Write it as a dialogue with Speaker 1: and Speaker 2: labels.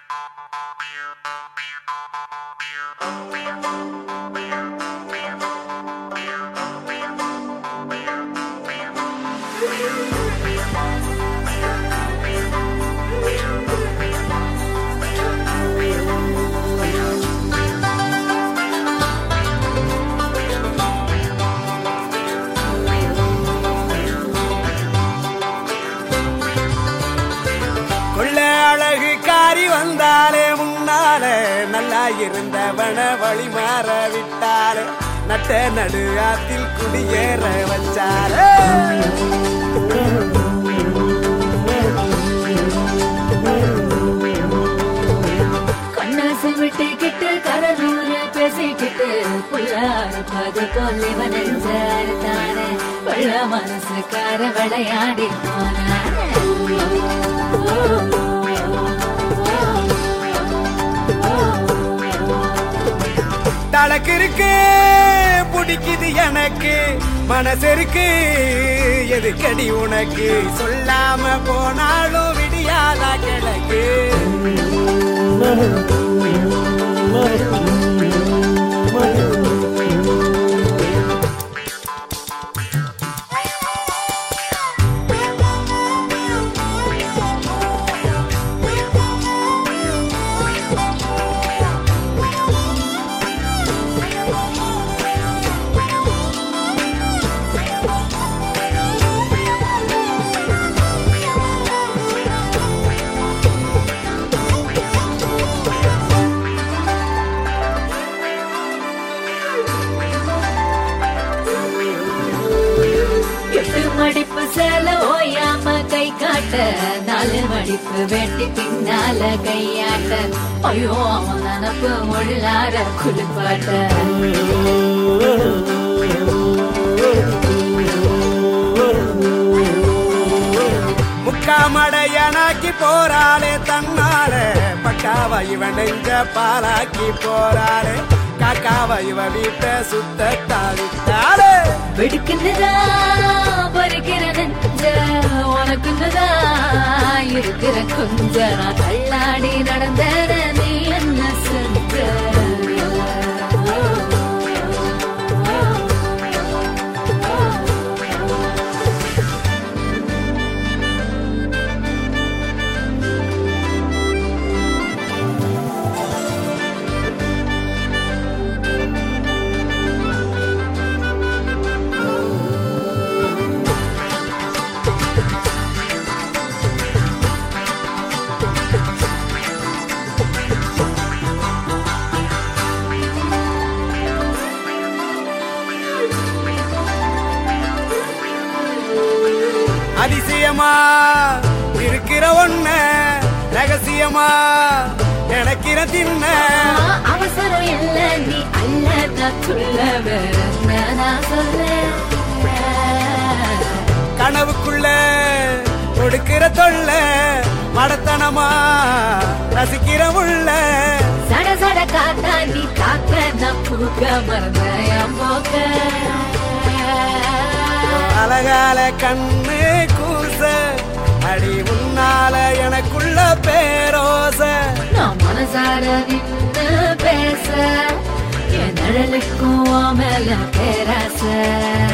Speaker 1: கொள்ள அழகு காரி வந்தாலே முன்னாலே நல்லா இருந்தவன வழி மாற விட்டாலே நட்ட நடு ஆத்தில் குடியேற வச்சாலே
Speaker 2: கண்ணாசு விட்டுக்கிட்டு கடலூர பேசிக்கிட்டு புள்ளாரு பது கொல்லி வனஞ்சாரு தானே பள்ள மனசுக்கார விளையாடி
Speaker 1: தலக்கு இருக்கு பிடிக்குது எனக்கு மனசு இருக்கு எதுக்கடி உனக்கு சொல்லாம போனாலும் விடியாதா கிழக்கு
Speaker 2: எட்டு மடிப்பு சேல ஓயாம கை காட்ட நாலு மடிப்பு வெட்டி பின்னால கையாட்ட ஐயோ அவன் நினப்பு முள்ளார குளிப்பாட்ட
Speaker 1: முக்காமடையனாக்கி போறாளே தன்னாலே பக்காவ இவன் நெஞ்ச பாலாக்கி போறாளே காக்காவ இவ வீட்டை சுத்த தாவிட்டாளே
Speaker 2: வெடுக்குன்னுதா பறிக்கிற நெஞ்ச உனக்குன்னுதா இருக்கிற கொஞ்ச நான் தள்ளாடி நடந்தேன நீ என்ன செஞ்ச
Speaker 1: அதிசயமா இருக்கிற ஒண்ண ரகசியமா நினைக்கிற தின்ன
Speaker 2: அவசரம் இல்ல நீ அல்ல நான் சொல்ல வேற என்ன நான் சொல்ல
Speaker 1: கனவுக்குள்ள கொடுக்கிற தொல்ல மடத்தனமா ரசிக்கிற உள்ள
Speaker 2: சட சட காத்தா நீ காக்க நான் பூக்க மறந்த என் போக்க
Speaker 1: அழகால கண்ணு கூச அடி உன்னால எனக்குள்ள பேரோச
Speaker 2: நான் மனசார நின்னு பேச என் நிழலுக்கும் உன் மேல பேராச